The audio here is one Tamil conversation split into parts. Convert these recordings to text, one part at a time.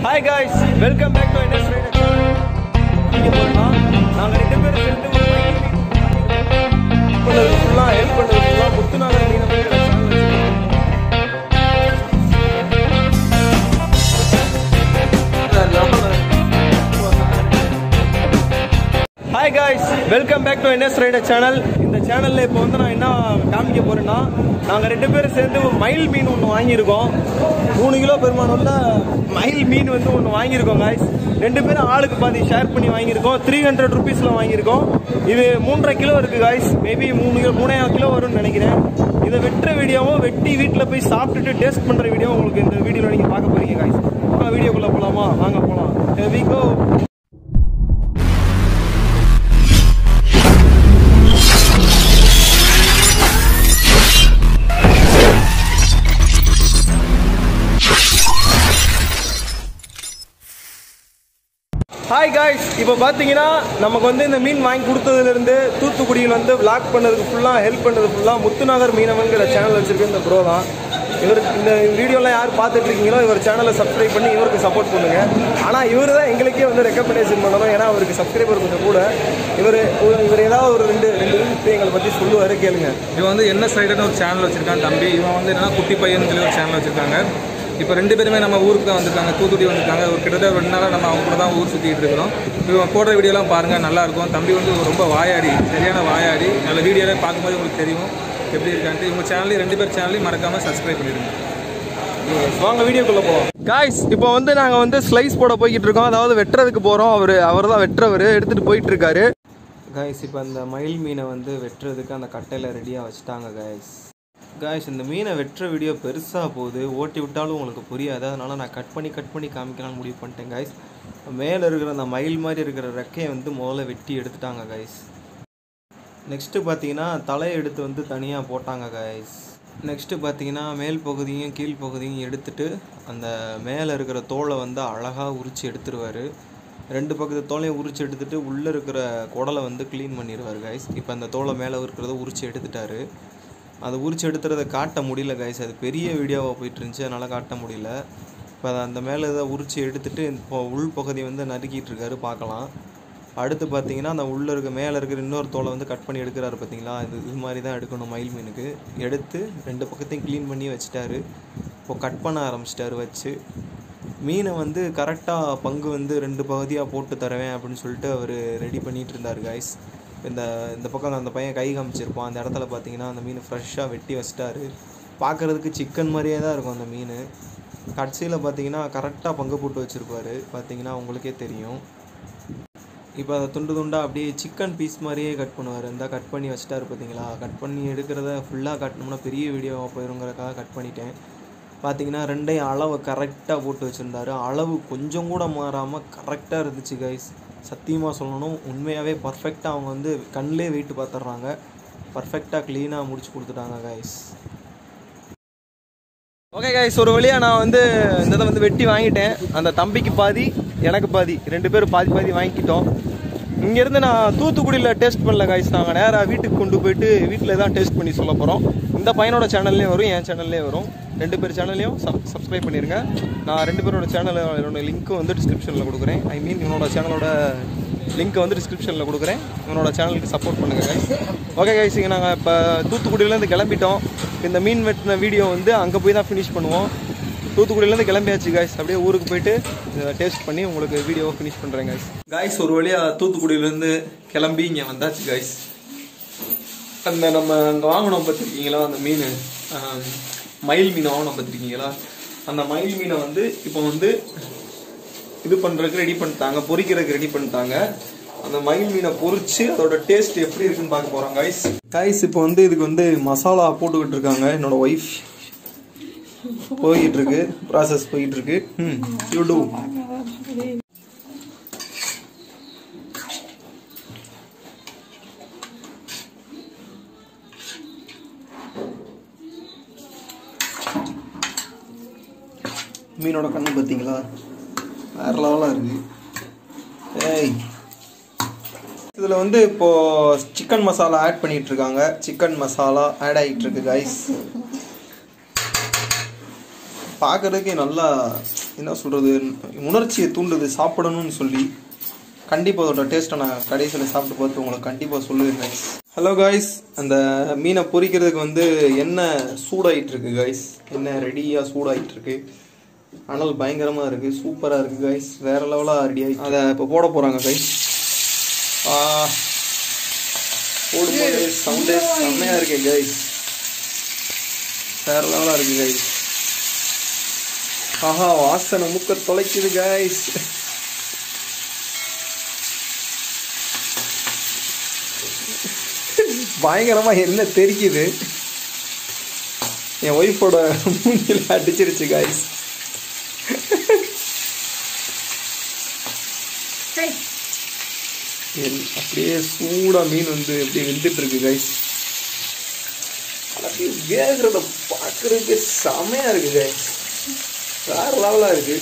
Hi guys welcome back to N S rider இங்கே போகலாம் நாங்கள் ரெண்டு பேரும் சேர்ந்து ஒரு bike பண்ணது ஃபுல்லாக ஹெல்ப் பண்ணது ஃபுல்லாக முத்துநாதர் மீனவர்கள் channel hi guys welcome back to N S rider channel இந்த சேனலில் இப்போ வந்து நான் என்ன காமிக்க போறேன்னா நாங்கள் ரெண்டு பேரும் சேர்ந்து ஒரு மயில் மீன் ஒன்று வாங்கியிருக்கோம் மூணு கிலோ பெருமானம்ல மயில் மீன் வந்து ஒன்று வாங்கியிருக்கோம் காய்ஸ் ரெண்டு பேரும் ஆளுக்கு பாதி ஷேர் பண்ணி வாங்கியிருக்கோம் த்ரீ ஹண்ட்ரட் ருபீஸில் வாங்கியிருக்கோம் இது மூன்றரை கிலோ இருக்குது காய்ஸ் மேபி மூணு கிலோ மூணே கிலோ வரும்னு நினைக்கிறேன் இதை வெட்டுற வீடியோவும் வெட்டி வீட்டில் போய் சாப்பிட்டுட்டு டேஸ்ட் பண்ணுற வீடியோ உங்களுக்கு இந்த வீடியோவில் நீங்கள் பார்க்க போறீங்க காய்ஸ் வீடியோக்குள்ளே போகலாமா வாங்க போகலாம் we go ஹாய் காய்ஸ் இப்போ பார்த்தீங்கன்னா நமக்கு வந்து இந்த மீன் வாங்கி கொடுத்ததுலேருந்து தூத்துக்குடியில் வந்து விளாக் பண்ணதுக்கு ஃபுல்லாக ஹெல்ப் பண்ணது ஃபுல்லாக முத்துநகர் மீனவன்கிற சேனல் வச்சிருக்க இந்த ப்ரோ தான் இவருக்கு இந்த வீடியோலாம் யார் பார்த்துட்டு இருக்கீங்களோ இவர் சேனலை சப்ஸ்கிரைப் பண்ணி இவருக்கு சப்போர்ட் பண்ணுங்க ஆனால் இவர் தான் எங்களுக்கே வந்து ரெக்கமெண்டேஷன் பண்ணணும் ஏன்னா அவருக்கு சப்ஸ்கிரைபர் கொஞ்சம் கூட இவர் இவர் ஏதாவது ஒரு ரெண்டு ரெண்டு நிமிஷம் எங்களை பற்றி சொல்லுவார் கேளுங்க இவன் வந்து என்ன சைடுன்னு ஒரு சேனல் வச்சிருக்கான் தம்பி இவன் வந்து என்னன்னா குட்டி பையன் சொல்லி ஒரு சேனல் வச்சிருக்காங்க இப்போ ரெண்டு பேருமே நம்ம ஊருக்கு தான் வந்திருக்காங்க தூத்துக்குடி வந்திருக்காங்க ஒரு கிட்டத்தட்ட ஒரு ரெண்டு நாளாக நம்ம அவங்க கூட தான் ஊர் சுற்றிட்டு இருக்கிறோம் இவன் போடுற வீடியோலாம் பாருங்கள் நல்லா இருக்கும் தம்பி வந்து ரொம்ப வாயாடி சரியான வாயாடி நல்ல வீடியோலாம் பார்க்கும்போது உங்களுக்கு தெரியும் எப்படி இருக்கான்ட்டு இவங்க சேனலையும் ரெண்டு பேர் சேனலையும் மறக்காமல் சப்ஸ்கிரைப் பண்ணிடுங்க வாங்க வீடியோக்குள்ள போவோம் காய்ஸ் இப்போ வந்து நாங்க வந்து ஸ்லைஸ் போட போய்கிட்டு இருக்கோம் அதாவது வெட்டுறதுக்கு போறோம் அவர் அவர் தான் வெட்டுறவர் எடுத்துட்டு போயிட்டு இருக்காரு காய்ஸ் இப்போ அந்த மயில் மீனை வந்து வெட்டுறதுக்கு அந்த கட்டையில ரெடியா வச்சுட்டாங்க காய்ஸ் காய்ஸ் இந்த மீனை வெட்டுற வீடியோ பெருசாக போகுது ஓட்டி விட்டாலும் உங்களுக்கு புரியாது அதனால நான் கட் பண்ணி கட் பண்ணி காமிக்கலாம்னு முடிவு பண்ணிட்டேன் காய்ஸ் மேலே இருக்கிற அந்த மயில் மாதிரி இருக்கிற ரெக்கையை வந்து முதல்ல வெட்டி எடுத்துட்டாங்க காய்ஸ் நெக்ஸ்ட்டு பார்த்தீங்கன்னா தலையை எடுத்து வந்து தனியாக போட்டாங்க காய்ஸ் நெக்ஸ்ட்டு பார்த்தீங்கன்னா மேல் பகுதியும் கீழ் பகுதியும் எடுத்துட்டு அந்த மேலே இருக்கிற தோலை வந்து அழகாக உரித்து எடுத்துருவார் ரெண்டு பக்கத்து தோலையும் உரித்து எடுத்துட்டு உள்ளே இருக்கிற குடலை வந்து க்ளீன் பண்ணிடுவார் காய்ஸ் இப்போ அந்த தோலை மேலே இருக்கிறத உரித்து எடுத்துட்டாரு அதை உரித்து எடுத்துறத காட்ட முடியல காய்ஸ் அது பெரிய வீடியோவாக போயிட்டு இருந்துச்சு அதனால் காட்ட முடியல இப்போ அதை அந்த மேலே இதை உரித்து எடுத்துட்டு இப்போ உள் பகுதியை வந்து நறுக்கிட்டு இருக்காரு பார்க்கலாம் அடுத்து பார்த்தீங்கன்னா அந்த உள்ளே இருக்க மேலே இருக்கிற இன்னொரு தோலை வந்து கட் பண்ணி எடுக்கிறாரு பார்த்தீங்களா இது இது மாதிரி தான் எடுக்கணும் மயில் மீனுக்கு எடுத்து ரெண்டு பக்கத்தையும் க்ளீன் பண்ணி வச்சுட்டாரு இப்போ கட் பண்ண ஆரம்பிச்சிட்டாரு வச்சு மீனை வந்து கரெக்டாக பங்கு வந்து ரெண்டு பகுதியாக போட்டு தருவேன் அப்படின்னு சொல்லிட்டு அவர் ரெடி பண்ணிட்டு இருந்தார் காய்ஸ் இந்த இந்த பக்கம் அந்த பையன் கை காமிச்சிருப்பான் அந்த இடத்துல பார்த்தீங்கன்னா அந்த மீன் ஃப்ரெஷ்ஷாக வெட்டி வச்சிட்டாரு பார்க்குறதுக்கு சிக்கன் மாதிரியே தான் இருக்கும் அந்த மீன் கடைசியில் பார்த்தீங்கன்னா கரெக்டாக பங்கு போட்டு வச்சுருப்பாரு பார்த்தீங்கன்னா உங்களுக்கே தெரியும் இப்போ அதை துண்டு துண்டாக அப்படியே சிக்கன் பீஸ் மாதிரியே கட் பண்ணுவார் இந்த கட் பண்ணி வச்சிட்டாரு பார்த்தீங்களா கட் பண்ணி எடுக்கிறத ஃபுல்லாக கட்டணும்னா பெரிய வீடியோவாக போயிருங்கிறக்காக கட் பண்ணிட்டேன் பார்த்தீங்கன்னா ரெண்டையும் அளவை கரெக்டாக போட்டு வச்சுருந்தாரு அளவு கொஞ்சம் கூட மாறாமல் கரெக்டாக இருந்துச்சு கைஸ் சத்தியமாக சொல்லணும் உண்மையாகவே பர்ஃபெக்டாக அவங்க வந்து கண்ணிலே வெயிட் பார்த்துட்றாங்க பர்ஃபெக்டாக க்ளீனாக முடிச்சு கொடுத்துட்டாங்க கைஸ் ஓகே கைஸ் ஒரு வழியாக நான் வந்து இந்த இதை வந்து வெட்டி வாங்கிட்டேன் அந்த தம்பிக்கு பாதி எனக்கு பாதி ரெண்டு பேரும் பாதி பாதி வாங்கிக்கிட்டோம் இங்கேருந்து நான் தூத்துக்குடியில் டேஸ்ட் பண்ணல கைஸ் நாங்கள் நேராக வீட்டுக்கு கொண்டு போயிட்டு வீட்டில் தான் டேஸ்ட் பண்ணி சொல்ல போகிறோம் இந்த பையனோட சேனல்லையும் வரும் என் சேனல்லையும் வரும் ரெண்டு பேர் சேனல்லையும் சப் சப்ஸ்கிரைப் பண்ணிடுங்க நான் ரெண்டு பேரோட சேனலோட லிங்க்கும் வந்து டிஸ்கிரிப்ஷனில் கொடுக்குறேன் ஐ மீன் இவனோட சேனலோட லிங்க்கை வந்து டிஸ்கிரிப்ஷனில் கொடுக்குறேன் இவனோட சேனலுக்கு சப்போர்ட் பண்ணுங்கள் கைஸ் ஓகே கைஸ் இங்கே நாங்கள் இப்போ தூத்துக்குடியிலேருந்து கிளம்பிட்டோம் இந்த மீன் வெட்டின வீடியோ வந்து அங்கே போய் தான் ஃபினிஷ் பண்ணுவோம் தூத்துக்குடியிலேருந்து கிளம்பியாச்சு காய்ஸ் அப்படியே ஊருக்கு போயிட்டு டேஸ்ட் பண்ணி உங்களுக்கு வீடியோ ஃபினிஷ் பண்ணுறேன் காய்ஸ் காய்ஸ் ஒரு வழியாக தூத்துக்குடியிலேருந்து கிளம்பி இங்கே வந்தாச்சு காய்ஸ் அந்த நம்ம அங்கே வாங்கினோம் பார்த்துருக்கீங்களா அந்த மீன் ஆஹ், மயில் மீன் வாங்கினோம் பார்த்துருக்கீங்களா அந்த மயில் மீனை வந்து இப்போ வந்து இது பண்றதுக்கு ரெடி பண்ணிட்டாங்க பொரிக்கிறதுக்கு ரெடி பண்ணிட்டாங்க அந்த மயில் மீனை பொரிச்சு அதோட டேஸ்ட் எப்படி இருக்குன்னு பார்க்க போறோம் கைஸ் கைஸ் இப்போ வந்து இதுக்கு வந்து மசாலா போட்டுக்கிட்டு இருக்காங்க என்னோட ஒய்ஃப் போயிட்டு இருக்கு ப்ராசஸ் போயிட்டு இருக்கு ம் யூ டூ மீனோட கண்ணு பார்த்தீங்களா வேற லெவலாக இருக்கு ஏய் இதில் வந்து இப்போ சிக்கன் மசாலா ஆட் பண்ணிட்டு இருக்காங்க சிக்கன் மசாலா ஆட் ஆகிட்டு இருக்கு கைஸ் பார்க்கறதுக்கே நல்லா என்ன சொல்கிறது உணர்ச்சியை தூண்டுது சாப்பிடணும்னு சொல்லி கண்டிப்பாக அதோட டேஸ்ட்டை நான் கடைசியில் சாப்பிட்டு பார்த்து உங்களுக்கு கண்டிப்பாக சொல்லுவேன் கைஸ் ஹலோ காய்ஸ் அந்த மீனை பொரிக்கிறதுக்கு வந்து எண்ணெய் சூடாயிட்டு இருக்கு காய்ஸ் எண்ணெய் ரெடியாக சூடாயிட்டு இருக்கு அனல் பயங்கரமாக இருக்கு சூப்பராக இருக்கு காய்ஸ் வேற லெவலாக ரெடி ஆகி அதை இப்போ போட போகிறாங்க கைஸ் போடும்போது சவுண்டே செம்மையாக இருக்கு கைஸ் வேற லெவலாக இருக்கு கைஸ் ஆஹா வாசனை மூக்க தொலைக்குது கைஸ் பயங்கரமா என்ன தெரிக்குது என் ஒய்ஃபோட மூஞ்சில அடிச்சிருச்சு கைஸ் அப்படியே சூடா மீன் வந்து அப்படியே வெந்துட்டு இருக்கு கைஸ் அப்படியே வேகிறத பார்க்கறதுக்கு செமையா இருக்கு கைஸ் வேற லெவலா இருக்கு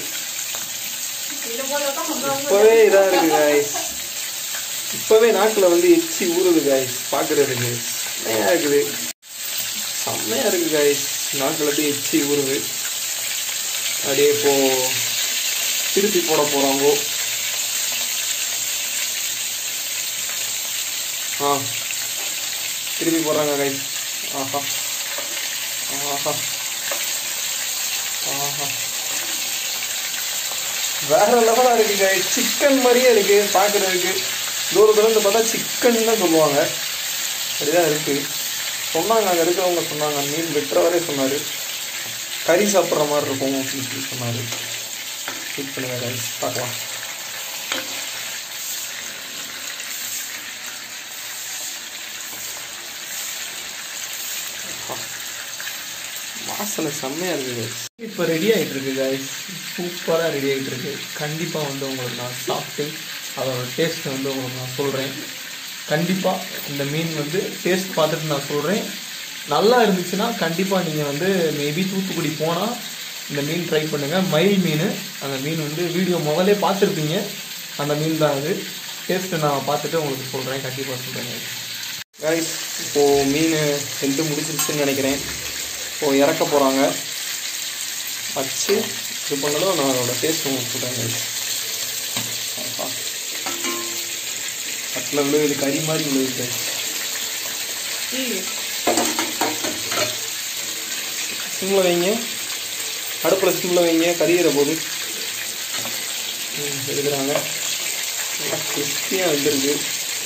இப்பவே இதா இருக்கு கைஸ் இப்பவே நாக்குல வந்து எச்சி ஊறுது கைஸ் பாக்குறதுக்கு செம்மையா இருக்குது செம்மையா இருக்கு கைஸ் நாக்குல அப்படியே எச்சி ஊறுது அப்படியே இப்போ திருப்பி போட போறாங்க ஆ திருப்பி போடுறாங்க கைஸ் ஆஹா ஆஹா ஆஹா வேற லெவலா இருக்கு கைஸ் சிக்கன் மாதிரியே இருக்கு பாக்குறதுக்கு தூரத்துல இருந்து பார்த்தா சிக்கன் தான் சொல்லுவாங்க அப்படிதான் இருக்கு சொன்னாங்க அங்க இருக்கிறவங்க சொன்னாங்க மீன் வெட்டுறவரே சொன்னாரு கறி சாப்பிட்ற மாதிரி இருக்கும் அப்படின்னு சொல்லி சொன்னாரு வெயிட் பண்ணுங்க கைஸ் பார்க்கலாம் வாசனை செம்மையா இருக்கு guys. இப்போ ரெடி ஆயிட்டு இருக்கு கைஸ் சூப்பராக ரெடி ஆயிட்டு இருக்கு கண்டிப்பாக வந்து உங்களுக்கு நான் சாப்பிட்டு அதோட டேஸ்ட்டை வந்து உங்களுக்கு நான் சொல்கிறேன் கண்டிப்பாக இந்த மீன் வந்து டேஸ்ட் பார்த்துட்டு நான் சொல்கிறேன் நல்லா இருந்துச்சுன்னா கண்டிப்பாக நீங்கள் வந்து மேபி தூத்துக்குடி போனால் இந்த மீன் ட்ரை பண்ணுங்கள் மயில் மீன் அந்த மீன் வந்து வீடியோ முதல்லே பார்த்துருப்பீங்க அந்த மீன் தான் அது டேஸ்ட்டு நான் பார்த்துட்டு உங்களுக்கு சொல்கிறேன் கண்டிப்பாக சொல்கிறேன் கைஸ் இப்போது மீன் வெந்து முடிஞ்சிருச்சுன்னு நினைக்கிறேன் இப்போது இறக்க போகிறாங்க வச்சு இது பண்ணதும் நான் அதோட டேஸ்ட் உங்களுக்கு சொல்கிறேன் கைஸ் கட்டில் விழுது கறி மாதிரி விழுது கைஸ் சிம்மில் வைங்க அடுப்பில் சிம்மில் வைங்க கறியிற போது ம், எடுக்கிறாங்க நல்லா கிறிஸ்பியாக வந்துருக்கு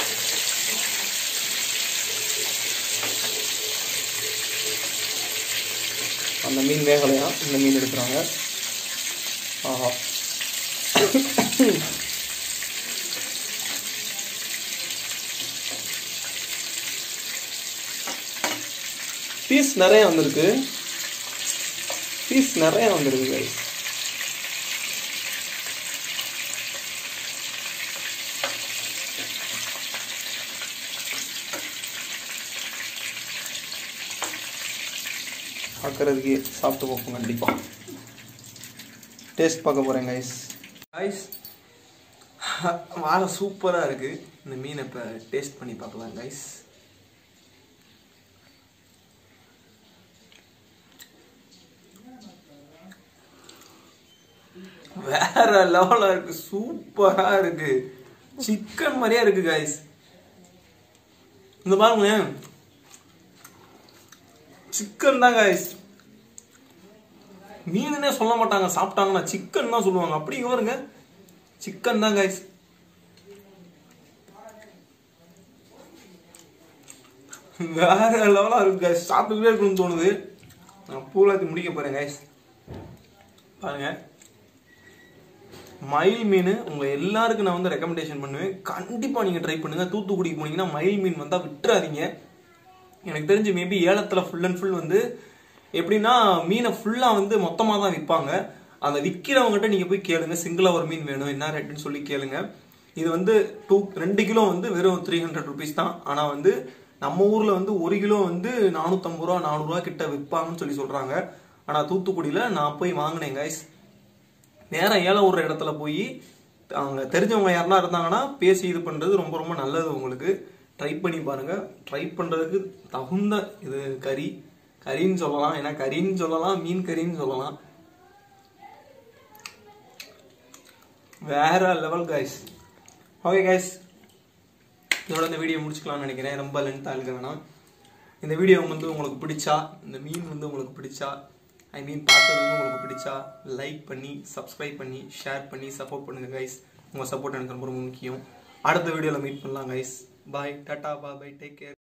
அந்த மீன் வேகலையா இந்த மீன் எடுக்கிறாங்க ஆஹா பீஸ் நிறைய வந்திருக்கு பீஸ் நிறைய வந்திருக்கு guys. பார்க்கறதுக்கு சாப்பிட்டு பார்ப்போம் கண்டிப்பாக டேஸ்ட் பார்க்க போகிறேன் கைஸ் கைஸ் வாழை சூப்பராக இருக்குது இந்த மீனை இப்போ டேஸ்ட் பண்ணி பார்க்கலாம் கைஸ் வேற லெவலாக இருக்கு சூப்பராக இருக்கு சிக்கன் மாதிரியே இருக்கு கைஸ் இந்த பாருங்களேன் சிக்கன் தான் கைஸ் மீனுனே சொல்ல மாட்டாங்க சாப்பிட்டாங்கன்னா சிக்கன் தான் சொல்லுவாங்க அப்படி இங்க பாருங்க சிக்கன் தான் கைஸ் வேற லெவலா இருக்கு கைஸ் சாப்பிட்டுக்கிட்டே இருக்கணும்னு தோணுது நான் பூலாத்தி முடிக்க போறேன் கைஸ் பாருங்க மயில் மீன் உங்க எல்லாருக்கும் நான் வந்து ரெக்கமெண்டேஷன் பண்ணுவேன் கண்டிப்பா நீங்க ட்ரை பண்ணுங்க தூத்துக்குடிக்கு போனீங்கன்னா மயில் மீன் வந்தா விட்டுறாதீங்க எனக்கு தெரிஞ்சு மேபி ஏலத்துல ஃபுல் அண்ட் ஃபுல் வந்து எப்படின்னா மீனை ஃபுல்லா வந்து மொத்தமா தான் விற்பாங்க அந்த விற்கிறவங்ககிட்ட நீங்க போய் கேளுங்க சிங்கிளா ஒரு மீன் வேணும் என்ன ரேட்டுன்னு சொல்லி கேளுங்க இது வந்து டூ ரெண்டு கிலோ வந்து வெறும் த்ரீ ஹண்ட்ரட் ருபீஸ் தான் ஆனா வந்து நம்ம ஊர்ல வந்து ஒரு கிலோ வந்து நானூத்தம்பது ரூபா நானூறுரூவா கிட்ட விற்பாங்கன்னு சொல்லி சொல்றாங்க ஆனா தூத்துக்குடியில நான் போய் வாங்கினேன் கைஸ் நேரா ஏழை ஒரு இடத்துல போய் அவங்க தெரிஞ்சவங்க யாருனா இருந்தாங்கன்னா பேசி இது பண்றது ரொம்ப ரொம்ப நல்லது உங்களுக்கு ட்ரை பண்ணி பாருங்க ட்ரை பண்றதுக்கு தகுந்த இது கறி கறின்னு சொல்லலாம் ஏன்னா கறின்னு சொல்லலாம் மீன் கறின்னு சொல்லலாம் வேற லெவல் கைஸ் ஓகே கைஸ் இதோட இந்த வீடியோ முடிச்சுக்கலாம்னு நினைக்கிறேன் ரொம்ப லென்த்தாக இருக்க வேணாம் இந்த வீடியோ வந்து உங்களுக்கு பிடிச்சா இந்த மீன் வந்து உங்களுக்கு பிடிச்சா ஐ மீன் பார்த்தது வந்து உங்களுக்கு பிடிச்சா லைக் பண்ணி சப்ஸ்கிரைப் பண்ணி ஷேர் பண்ணி சப்போர்ட் பண்ணுங்க கைஸ் உங்கள் சப்போர்ட் எனக்கு ரொம்ப ரொம்ப முக்கியம் அடுத்த வீடியோவில் மீட் பண்ணலாம் கைஸ் பாய் டாட்டா பா பை டேக் கேர்